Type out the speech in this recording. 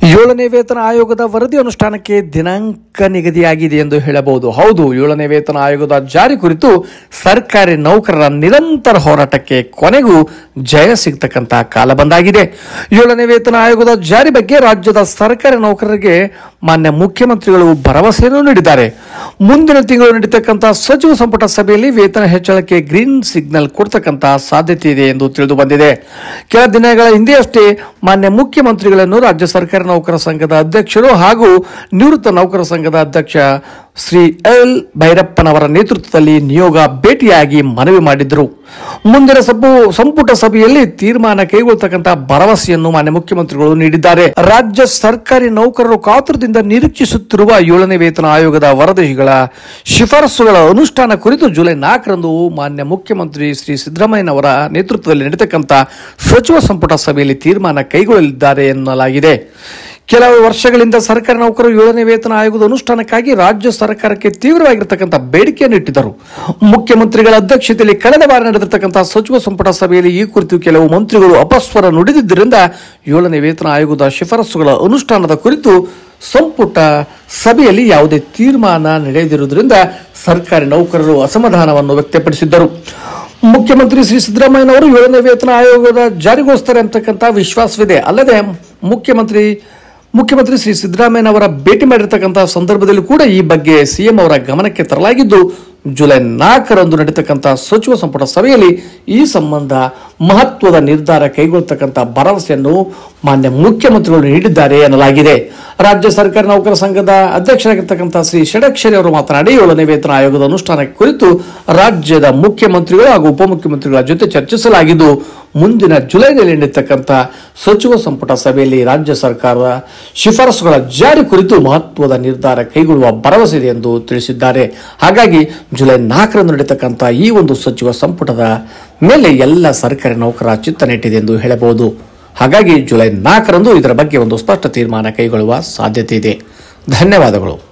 ಏಳನೇ ವೇತನ ಆಯೋಗದ ವರದಿ ಅನುಷ್ಠಾನಕ್ಕೆ ದಿನಾಂಕ ನಿಗದಿಯಾಗಿದೆ ಎಂದು ಹೇಳಬಹುದು ಹೌದು ಏಳನೇ ವೇತನ ಆಯೋಗದ ಜಾರಿ ಕುರಿತು ಸರ್ಕಾರಿ ನೌಕರರ ನಿರಂತರ ಹೋರಾಟಕ್ಕೆ ಕೊನೆಗೂ ಜಯ ಸಿಗ್ತಕ್ಕಂತ ಕಾಲ ಬಂದಾಗಿದೆ ಏಳನೇ ವೇತನ ಆಯೋಗದ ಜಾರಿ ಬಗ್ಗೆ ರಾಜ್ಯದ ಸರ್ಕಾರಿ ನೌಕರರಿಗೆ ಮಾನ್ಯ ಮುಖ್ಯಮಂತ್ರಿಗಳು ಭರವಸೆಯನ್ನು ನೀಡಿದ್ದಾರೆ ಮುಂದಿನ ತಿಂಗಳು ನಡೀತಕ್ಕಂಥ ಸಚಿವ ಸಂಪುಟ ಸಭೆಯಲ್ಲಿ ವೇತನ ಹೆಚ್ಚಳಕ್ಕೆ ಗ್ರೀನ್ ಸಿಗ್ನಲ್ ಕೊಡ್ತಕ್ಕಂತ ಸಾಧ್ಯತೆ ಇದೆ ಎಂದು ತಿಳಿದು ಬಂದಿದೆ ಕೆಲ ದಿನಗಳ ಹಿಂದೆಯಷ್ಟೇ ಮಾನ್ಯ ಮುಖ್ಯಮಂತ್ರಿಗಳನ್ನು ರಾಜ್ಯ ಸರ್ಕಾರಿ ನೌಕರ ಸಂಘದ ಅಧ್ಯಕ್ಷರು ಹಾಗೂ ನಿವೃತ್ತ ನೌಕರ ಸಂಘದ ಅಧ್ಯಕ್ಷ ಶ್ರೀ ಎಲ್ ಭೈರಪ್ಪನವರ ನೇತೃತ್ವದಲ್ಲಿ ನಿಯೋಗ ಭೇಟಿಯಾಗಿ ಮನವಿ ಮಾಡಿದ್ರು ಮುಂದಿನ ಸಭು ಸಂಪುಟ ಸಭೆಯಲ್ಲಿ ತೀರ್ಮಾನ ಕೈಗೊಳ್ಳತಕ್ಕಂತ ಭರವಸೆಯನ್ನು ಮಾನ್ಯ ಮುಖ್ಯಮಂತ್ರಿಗಳು ನೀಡಿದ್ದಾರೆ ರಾಜ್ಯ ಸರ್ಕಾರಿ ನೌಕರರು ಕಾತುರದಿಂದ ನಿರೀಕ್ಷಿಸುತ್ತಿರುವ ಏಳನೇ ವೇತನ ಆಯೋಗದ ವರದಿಗಳ ಶಿಫಾರಸುಗಳ ಅನುಷ್ಠಾನ ಕುರಿತು ಜುಲೈ ನಾಲ್ಕರಂದು ಮಾನ್ಯ ಮುಖ್ಯಮಂತ್ರಿ ಶ್ರೀ ಸಿದ್ದರಾಮಯ್ಯನವರ ನೇತೃತ್ವದಲ್ಲಿ ನಡೆತಕ್ಕಂಥ ಸಚಿವ ಸಂಪುಟ ಸಭೆಯಲ್ಲಿ ತೀರ್ಮಾನ ಕೈಗೊಳ್ಳಲಿದ್ದಾರೆ ಎನ್ನಲಾಗಿದೆ ಕೆಲವು ವರ್ಷಗಳಿಂದ ಸರ್ಕಾರಿ ನೌಕರರು ಏಳನೇ ವೇತನ ಆಯೋಗದ ಅನುಷ್ಠಾನಕ್ಕಾಗಿ ರಾಜ್ಯ ಸರ್ಕಾರಕ್ಕೆ ತೀವ್ರವಾಗಿರ್ತಕ್ಕಂಥ ಬೇಡಿಕೆಯನ್ನು ಇಟ್ಟಿದ್ದರು ಮುಖ್ಯಮಂತ್ರಿಗಳ ಅಧ್ಯಕ್ಷತೆಯಲ್ಲಿ ಕಳೆದ ವಾರ ನಡೆದಿರ್ತಕ್ಕಂಥ ಸಚಿವ ಸಂಪುಟ ಸಭೆಯಲ್ಲಿ ಈ ಕುರಿತು ಕೆಲವು ಮಂತ್ರಿಗಳು ಅಪಸ್ವರ ನುಡಿದಿದ್ದರಿಂದ ಏಳನೇ ವೇತನ ಆಯೋಗದ ಶಿಫಾರಸುಗಳ ಅನುಷ್ಠಾನದ ಕುರಿತು ಸಂಪುಟ ಸಭೆಯಲ್ಲಿ ಯಾವುದೇ ತೀರ್ಮಾನ ನಡೆಯದಿರುವುದರಿಂದ ಸರ್ಕಾರಿ ನೌಕರರು ಅಸಮಾಧಾನವನ್ನು ವ್ಯಕ್ತಪಡಿಸಿದ್ದರು ಮುಖ್ಯಮಂತ್ರಿ ಶ್ರೀ ಸಿದ್ದರಾಮಯ್ಯನವರು ಏಳನೇ ವೇತನ ಆಯೋಗದ ಜಾರಿಗೊಳಿಸ್ತಾರೆ ಅಂತಕ್ಕಂಥ ವಿಶ್ವಾಸವಿದೆ ಅಲ್ಲದೆ ಮುಖ್ಯಮಂತ್ರಿ ಮುಖ್ಯಮಂತ್ರಿ ಶ್ರೀ ಸಿದ್ದರಾಮಯ್ಯನವರ ಭೇಟಿ ಮಾಡಿರ್ತಕ್ಕಂಥ ಸಂದರ್ಭದಲ್ಲಿ ಕೂಡ ಈ ಬಗ್ಗೆ ಸಿಎಂ ಅವರ ಗಮನಕ್ಕೆ ತರಲಾಗಿದ್ದು ಜುಲೈ ನಾಲ್ಕರಂದು ನಡೀತಕ್ಕಂಥ ಸಚಿವ ಸಂಪುಟ ಸಭೆಯಲ್ಲಿ ಈ ಸಂಬಂಧ ಮಹತ್ವದ ನಿರ್ಧಾರ ಕೈಗೊಳ್ಳತಕ್ಕಂಥ ಭರವಸೆಯನ್ನು ಮಾನ್ಯ ಮುಖ್ಯಮಂತ್ರಿಗಳು ನೀಡಿದ್ದಾರೆ ಎನ್ನಲಾಗಿದೆ ರಾಜ್ಯ ಸರ್ಕಾರಿ ನೌಕರ ಸಂಘದ ಅಧ್ಯಕ್ಷರಾಗಿರ್ತಕ್ಕಂಥ ಶ್ರೀ ಷಡಕ್ಷರಿ ಅವರು ಮಾತನಾಡಿ ಏಳನೇ ವೇತನ ಆಯೋಗದ ಅನುಷ್ಠಾನ ಕುರಿತು ರಾಜ್ಯದ ಮುಖ್ಯಮಂತ್ರಿಗಳು ಹಾಗೂ ಉಪಮುಖ್ಯಮಂತ್ರಿಗಳ ಜೊತೆ ಚರ್ಚಿಸಲಾಗಿದ್ದು ಮುಂದಿನ ಜುಲೈನಲ್ಲಿ ನಡೆಯತಕ್ಕಂಥ ಸಚಿವ ಸಂಪುಟ ಸಭೆಯಲ್ಲಿ ರಾಜ್ಯ ಸರ್ಕಾರದ ಶಿಫಾರಸುಗಳ ಜಾರಿ ಕುರಿತು ಮಹತ್ವದ ನಿರ್ಧಾರ ಕೈಗೊಳ್ಳುವ ಭರವಸೆ ಇದೆ ಎಂದು ತಿಳಿಸಿದ್ದಾರೆ ಹಾಗಾಗಿ ಜುಲೈ ನಾಲ್ಕರಂದು ನಡೆಯತಕ್ಕಂಥ ಈ ಒಂದು ಸಚಿವ ಸಂಪುಟದ ಮೇಲೆ ಎಲ್ಲ ಸರ್ಕಾರಿ ನೌಕರ ಚಿತ್ತ ನೆಟ್ಟಿದೆ ಎಂದು ಹೇಳಬಹುದು ಹಾಗಾಗಿ ಜುಲೈ ನಾಲ್ಕರಂದು ಇದರ ಬಗ್ಗೆ ಒಂದು ಸ್ಪಷ್ಟ ತೀರ್ಮಾನ ಕೈಗೊಳ್ಳುವ ಸಾಧ್ಯತೆ ಇದೆ ಧನ್ಯವಾದಗಳು